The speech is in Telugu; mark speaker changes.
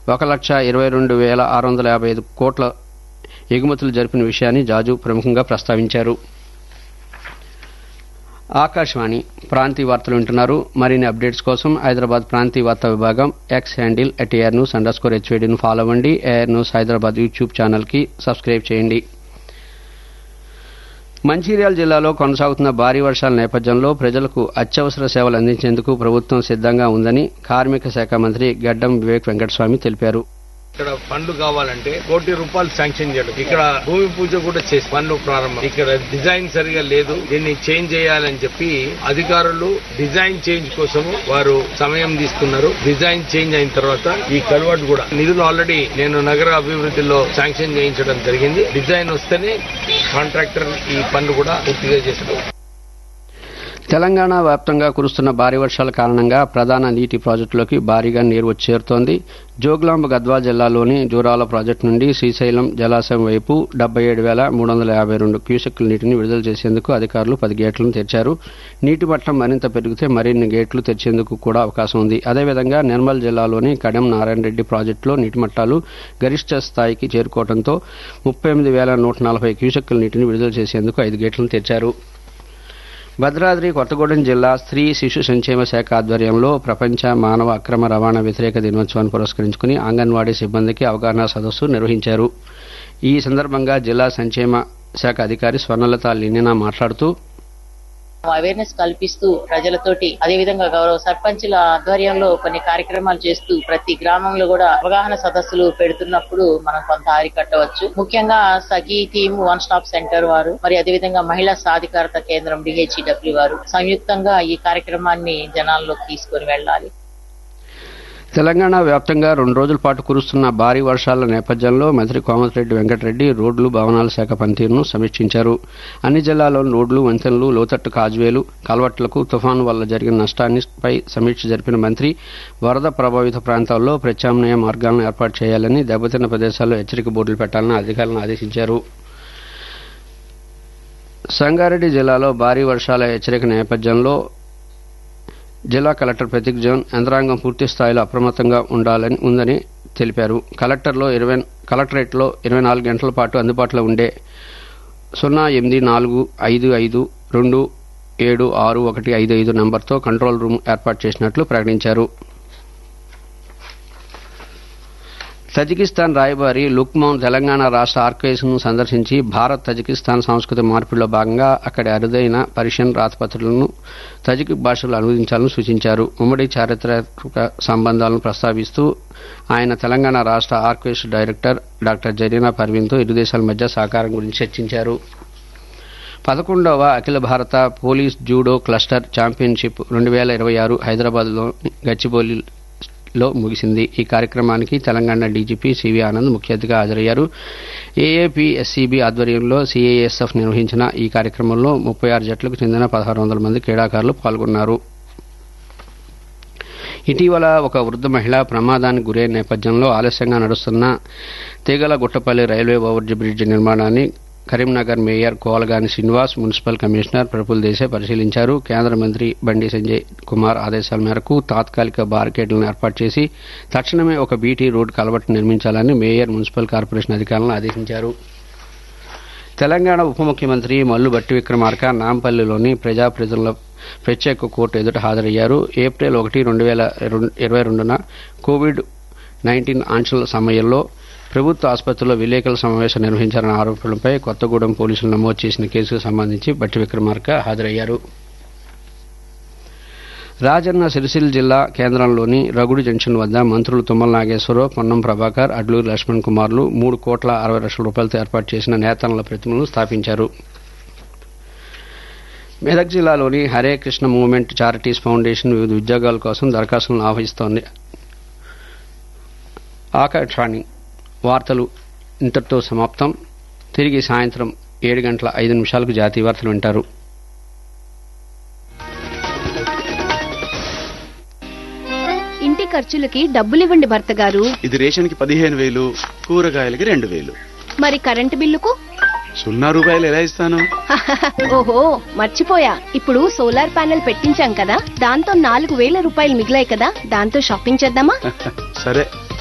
Speaker 1: ఒక లక్ష ఇరవై రెండు వేల ఆరు వందల యాభై ఐదు కోట్ల ఎగుమతులు జరిపిన విషయాన్ని జాజు ప్రముఖంగా ప్రస్తావించారు ఆకాశవాణి ప్రాంతీయ వార్తలు వింటున్నారు మరిన్ని అప్డేట్స్ కోసం హైదరాబాద్ ప్రాంతీయ వార్తా విభాగం X handle at AR news underscore హెచ్వేడిను ఫాలో అవ్వండి ఏఆర్ న్యూస్ హైదరాబాద్ యూట్యూబ్ ఛానల్కి సబ్స్క్రైబ్ చేయండి మంచిర్యాల జిల్లాలో కొనసాగుతున్న భారీ వర్షాల నేపథ్యంలో ప్రజలకు అత్యవసర సేవలు అందించేందుకు ప్రభుత్వం సిద్ధంగా ఉందని కార్మిక శాఖ మంత్రి గడ్డం వివేక్ వెంకటస్వామి తెలిపారు
Speaker 2: ఇక్కడ ఫండ్లు కావాలంటే కోటి రూపాయలు శాంక్షన్ చేయడం ఇక్కడ భూమి పూజ కూడా చేసి పనులు ప్రారంభం ఇక్కడ డిజైన్ సరిగా లేదు దీన్ని చేంజ్ చేయాలని చెప్పి అధికారులు డిజైన్ చేంజ్ కోసము వారు సమయం తీసుకున్నారు డిజైన్ చేంజ్ అయిన తర్వాత ఈ కల్వర్ట్ కూడా నిధులు ఆల్రెడీ నేను నగర అభివృద్ధిలో శాంక్షన్ చేయించడం జరిగింది డిజైన్ వస్తేనే కాంట్రాక్టర్ ఈ పనులు కూడా పూర్తిగా చేస్తారు
Speaker 1: తెలంగాణ వ్యాప్తంగా కురుస్తున్న భారీ వర్షాల కారణంగా ప్రధాన నీటి ప్రాజెక్టులోకి భారీగా నీరు వచ్చి చేరుతోంది జోగులాంబ గద్వాల్ జిల్లాలోని జూరాల ప్రాజెక్టు నుండి శ్రీశైలం జలాశయం వైపు డెబ్బై ఏడు వేల మూడు వందల యాభై రెండు క్యూసెక్కుల నీటిని విడుదల చేసేందుకు అధికారులు పది గేట్లను తెరిచారు నీటి మట్టం మరింత పెరిగితే మరిన్ని గేట్లు తెరిచేందుకు కూడా అవకాశం ఉంది అదేవిధంగా నిర్మల్ జిల్లాలోని కడెం నారాయణ రెడ్డి ప్రాజెక్టులో నీటి మట్టాలు గరిష్ట స్థాయికి చేరుకోవడంతో ముప్పై ఎనిమిది వేల నూట నలభై క్యూసెక్కుల నీటిని విడుదల చేసేందుకు ఐదు గేట్లను తెరిచారు భద్రాద్రి కొత్తగూడెం జిల్లా స్త్రీ శిశు సంక్షేమ శాఖ ఆధ్వర్యంలో ప్రపంచ మానవ అక్రమ రవాణా వ్యతిరేక దినోత్సవాన్ని పురస్కరించుకుని అంగన్వాడీ సిబ్బందికి అవగాహన సదస్సు నిర్వహించారు ఈ సందర్భంగా జిల్లా సంక్షేమ శాఖ అధికారి స్వర్ణలత లినినా మాట్లాడుతూ
Speaker 3: అవేర్నెస్ కల్పిస్తూ ప్రజలతోటి అదేవిధంగా గౌరవ సర్పంచుల ఆధ్వర్యంలో కొన్ని కార్యక్రమాలు చేస్తూ ప్రతి గ్రామంలో కూడా అవగాహన సదస్సులు పెడుతున్నప్పుడు మనం కొంత అరికట్టవచ్చు ముఖ్యంగా Sakhi team one stop centre వారు మరి అదేవిధంగా మహిళా సాధికారత కేంద్రం డిహెచ్ఈడబ్ల్యూ వారు సంయుక్తంగా ఈ కార్యక్రమాన్ని జనాల్లోకి తీసుకొని వెళ్ళాలి
Speaker 1: తెలంగాణ వ్యాప్తంగా రెండు రోజుల పాటు కురుస్తున్న భారీ వర్షాల నేపథ్యంలో మంత్రి కోమటిరెడ్డి వెంకటరెడ్డి రోడ్లు భవనాల శాఖ పనితీరును సమీక్షించారు అన్ని జిల్లాల్లోని రోడ్లు వంతెనలు లోతట్టు కాజువేలు కల్వట్లకు తుఫాను వల్ల జరిగిన నష్టాన్నిపై సమీక్ష జరిపిన మంత్రి వరద ప్రభావిత ప్రాంతాల్లో ప్రత్యామ్నాయ మార్గాలను ఏర్పాటు చేయాలని దెబ్బతిన్న ప్రదేశాల్లో హెచ్చరిక బోర్డులు పెట్టాలని అధికారులను ఆదేశించారు సంగారెడ్డి జిల్లాలో భారీ వర్షాల హెచ్చరిక నేపథ్యంలో జిల్లా కలెక్టర్ ప్రతీక్ జోన్ యంత్రాంగం పూర్తి స్థాయిలో అప్రమత్తంగా ఉండాలని ఉందని తెలిపారు కలెక్టర్లో ఇరవై కలెక్టరేట్లో ఇరవై నాలుగు గంటల పాటు అందుబాటులో ఉండే సున్నా ఎనిమిది నాలుగు ఐదు ఐదు రెండు ఏడు ఆరు ఒకటి ఐదు ఐదు నంబర్తో కంట్రోల్ రూమ్ ఏర్పాటు చేసినట్లు ప్రకటించారు తజికిస్తాన్ రాయబారి లుక్మౌన్ తెలంగాణ రాష్ట్ర ఆర్కైవ్స్ను సందర్శించి భారత్ తజికిస్తాన్ సాంస్కృతిక మార్పిడిలో భాగంగా అక్కడి అరుదైన పర్షియన్ రాతపత్రులను తజిక్ భాషలో అనువదించాలని సూచించారు ఉమ్మడి చారిత్రక సంబంధాలను ప్రస్తావిస్తూ ఆయన తెలంగాణ రాష్ట్ర ఆర్కైవ్స్ డైరెక్టర్ డాక్టర్ జరీనా పర్వీన్తో ఇరు దేశాల మధ్య సహకారం గురించి చర్చించారు పదకొండవ అఖిల భారత పోలీస్ జూడో క్లస్టర్ ఛాంపియన్షిప్ రెండు వేల ఇరవై ఆరు హైదరాబాద్లో గచ్చిబౌలి లో ముగిసింది ఈ కార్యక్రమానికి తెలంగాణ డీజీపీ సివి ఆనంద్ ముఖ్య అతిథిగా హాజరయ్యారు ఏఏపీఎస్సీబీ ఆధ్వర్యంలో సీఏఎస్ఎఫ్ నిర్వహించిన ఈ కార్యక్రమంలో ముప్పై ఆరు జట్లకు చెందిన పదహారు వందల మంది క్రీడాకారులు పాల్గొన్నారు ఇటీవల ఒక వృద్ధ మహిళ ప్రమాదానికి గురైన నేపథ్యంలో ఆలస్యంగా నడుస్తున్న తీగల గుట్టపల్లి రైల్వే ఓవర్జీ బ్రిడ్జ్ నిర్మాణాన్ని Karimnagar mayor Kolagani Srinivas municipal commissioner Praful Desai పరిశీలించారు కేంద్ర మంత్రి బండి సంజయ్ కుమార్ ఆదేశాల మేరకు తాత్కాలిక బారికేడ్లను ఏర్పాటు చేసి తక్షణమే ఒక బీటీ రోడ్ కలవట్టు నిర్మించాలని మేయర్ మున్సిపల్ కార్పొరేషన్ అధికారులను ఆదేశించారు తెలంగాణ ఉప ముఖ్యమంత్రి మల్లు బట్టి విక్రమార్క నాంపల్లిలోని ప్రజాప్రతినిధుల ప్రత్యేక కోర్టు ఎదుట హాజరయ్యారు ఏప్రిల్ ఒకటి రెండు వేల ఇరవై రెండున కోవిడ్ నైన్టీన్ ఆంక్షల సమయంలో ప్రభుత్వ ఆసుపత్రిలో విలేకరుల సమావేశం నిర్వహించారన్న ఆరోపణలపై కొత్తగూడెం పోలీసులు నమోదు చేసిన కేసుకు సంబంధించి బట్టి విక్రమార్క హాజరయ్యారు రాజన్న సిరిసిల్ల జిల్లా కేంద్రంలోని రగుడు జంక్షన్ వద్ద మంత్రులు తుమ్మల నాగేశ్వరరావు పొన్నం ప్రభాకర్ అడ్లూరి లక్ష్మణ్ కుమార్లు మూడు కోట్ల అరవై లక్షల రూపాయలతో ఏర్పాటు చేసిన నేతన్నల ప్రతిమలను స్థాపించారు మెదక్ జిల్లాలోని Hare Krishna movement charities foundation వివిధ ఉద్యోగాల కోసం దరఖాస్తులను ఆహ్వానిస్తోంది ఆకాశవాణి వార్తలు ఇంతటితో సమాప్తం తిరిగి సాయంత్రం ఏడు గంటల ఐదు నిమిషాలకు జాతీయ వార్తలు వింటారు
Speaker 4: ఇంటి ఖర్చులకి డబ్బులివ్వండి భర్త గారు
Speaker 5: ఇది రేషన్కి పదిహేను వేలు కూరగాయలకి రెండు వేలు
Speaker 4: మరి కరెంటు బిల్లుకు
Speaker 5: సున్నా రూపాయలు ఎలా ఇస్తాను
Speaker 4: ఓహో మర్చిపోయా ఇప్పుడు సోలార్ ప్యానెల్ పెట్టించాం కదా దాంతో నాలుగు వేల రూపాయలు మిగిలాయి కదా దాంతో షాపింగ్ చేద్దామా
Speaker 5: సరే